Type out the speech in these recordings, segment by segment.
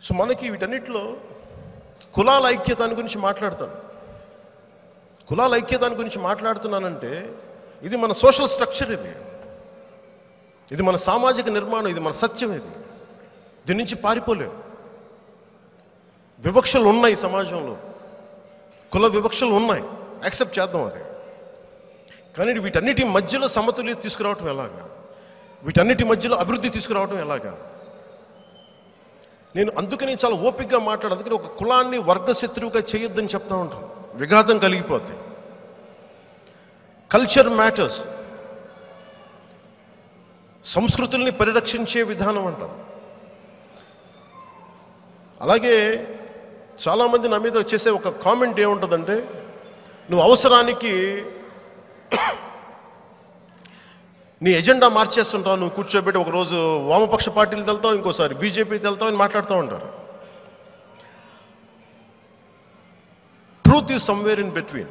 so మనకి వీటన్నిటిలో కులాల ఐక్యతాన్ని గురించి మాట్లాడతాను కులాల ఐక్యతాన్ని గురించి మాట్లాడుతున్నానంటే ఇది మన సోషల్ స్ట్రక్చర్ ఇది ఇది మన సామాజిక నిర్మాణం ఇది మన సత్యం ఇది దీని నుంచి పారిపోలేము వివక్షలు ఉన్నాయి సమాజంలో కుల వివక్షలు ఉన్నాయి యాక్సెప్ట్ చేద్దాం అది కానీ వీటన్నిటి మధ్యలో సమతుల్యత తీసుకురావటం ఎలాగా వీటన్నిటి మధ్యలో అభివృద్ధి తీసుకురావటం ఎలాగా నేను అందుకని చాలా ఓపికగా మాట్లాడు అందుకని ఒక కులాన్ని వర్గశత్రువుగా చేయొద్దని చెప్తా ఉంటాను విఘాతం కలిగిపోద్ది కల్చర్ మ్యాటర్స్ సంస్కృతుల్ని పరిరక్షించే విధానం అంటాం అలాగే చాలామంది నా మీద చేసే ఒక కామెంట్ ఏముంటుందంటే నువ్వు అవసరానికి నీ ఎజెండా మార్చేస్తుంటావు నువ్వు కూర్చోబెట్టి ఒకరోజు వామపక్ష పార్టీలు వెళ్తావు ఇంకోసారి బీజేపీకి వెళ్తావు అని మాట్లాడుతూ ఉంటారు truth is somewhere in between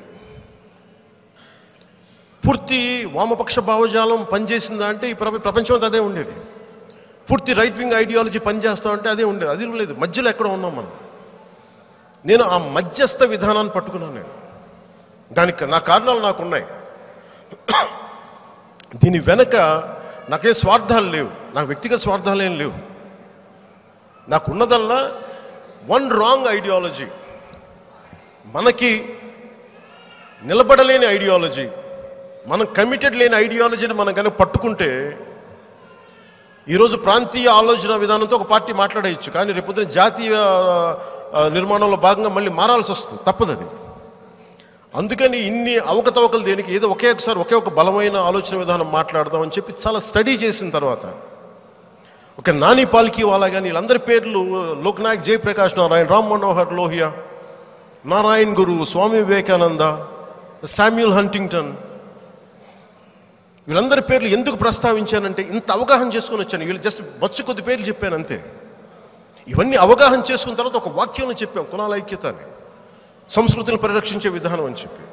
పూర్తి వామపక్ష భావజాలం పనిచేసిందా అంటే ఈ ప్రప ప్రపంచం అంతా అదే ఉండేది పూర్తి రైట్ వింగ్ ఐడియాలజీ పనిచేస్తా అంటే అదే ఉండేది అది లేదు మధ్యలో ఎక్కడ ఉన్నాం మనం నేను ఆ మధ్యస్థ విధానాన్ని పట్టుకున్నాను నేను దానికి నా కారణాలు నాకు ఉన్నాయి దీని వెనక నాకే స్వార్థాలు లేవు నాకు వ్యక్తిగత స్వార్థాలు ఏం లేవు నాకు ఉన్నదల్లా వన్ రాంగ్ ఐడియాలజీ మనకి నిలబడలేని ఐడియాలజీ మనం కమిటెడ్ లేని ఐడియాలజీని మనం కనుక పట్టుకుంటే ఈరోజు ప్రాంతీయ ఆలోచన విధానంతో ఒక పార్టీ మాట్లాడేయచ్చు కానీ రేపొద్దున జాతీయ ఆ, నిర్మాణంలో భాగంగా మళ్ళీ మారాల్సి వస్తుంది తప్పదు అది అందుకని ఇన్ని అవకతవకలు దేనికి ఏదో ఒకే ఒకసారి ఒకే ఒక బలమైన ఆలోచన విధానం మాట్లాడదామని చెప్పి చాలా స్టడీ చేసిన తర్వాత ఒక నాని పాల్కి వాళ్ళ కానీ వీళ్ళందరి పేర్లు లోక్నాయక్ జయప్రకాష్ నారాయణ రామ్ మనోహర్ లోహియా నారాయణ్ గురు స్వామి వివేకానంద శామ్యుల్ హంటింగ్టన్ వీళ్ళందరి పేర్లు ఎందుకు ప్రస్తావించానంటే ఇంత అవగాహన చేసుకొని వచ్చాను వీళ్ళు జస్ట్ బొచ్చు కొద్ది పేర్లు చెప్పాను అంతే ఇవన్నీ అవగాహన చేసుకున్న తర్వాత ఒక వాక్యంలో చెప్పాం కులాల ఐక్యత అని సంస్కృతిని పరిరక్షించే విధానం అని చెప్పి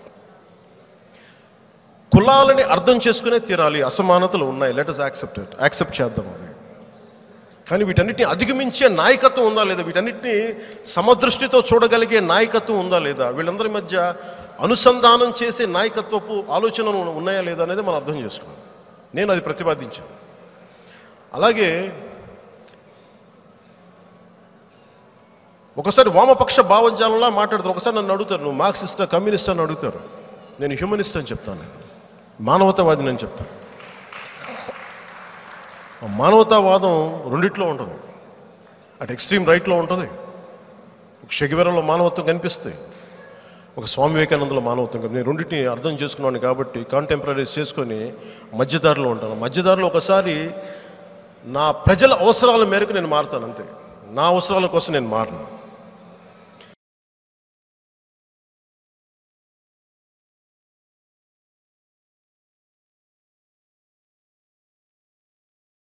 కులాలని అర్థం చేసుకునే తీరాలి అసమానతలు ఉన్నాయి లెటర్స్ యాక్సెప్ట్ యాక్సెప్ట్ చేద్దాం అది కానీ వీటన్నిటిని అధిగమించే నాయకత్వం ఉందా లేదా వీటన్నిటిని సమదృష్టితో చూడగలిగే నాయకత్వం ఉందా లేదా వీళ్ళందరి మధ్య అనుసంధానం చేసే నాయకత్వపు ఆలోచనలు ఉన్నాయా లేదా అనేది మనం అర్థం చేసుకోవాలి నేను అది ప్రతిపాదించాను అలాగే ఒకసారి వామపక్ష భావజాలంలా మాట్లాడతారు ఒకసారి నన్ను అడుగుతారు నువ్వు మార్క్సిస్ట్ కమ్యూనిస్ట్ అని అడుగుతారు నేను హ్యూమనిస్ట్ అని చెప్తాను నేను మానవతావాదిని అని చెప్తాను ఆ మానవతావాదం రెండిట్లో ఉంటుంది అటు ఎక్స్ట్రీమ్ రైట్లో ఉంటుంది ఒక షగివెరలో మానవత్వం కనిపిస్తాయి ఒక స్వామి వివేకానందలో మానవత్వం కనిపి నేను రెండింటిని అర్థం చేసుకున్నాను కాబట్టి కాంటెంపరీస్ చేసుకొని మధ్యదారిలో ఉంటాను మధ్యదారిలో ఒకసారి నా ప్రజల అవసరాల మేరకు నేను మారుతాను అంతే నా అవసరాల కోసం నేను మారను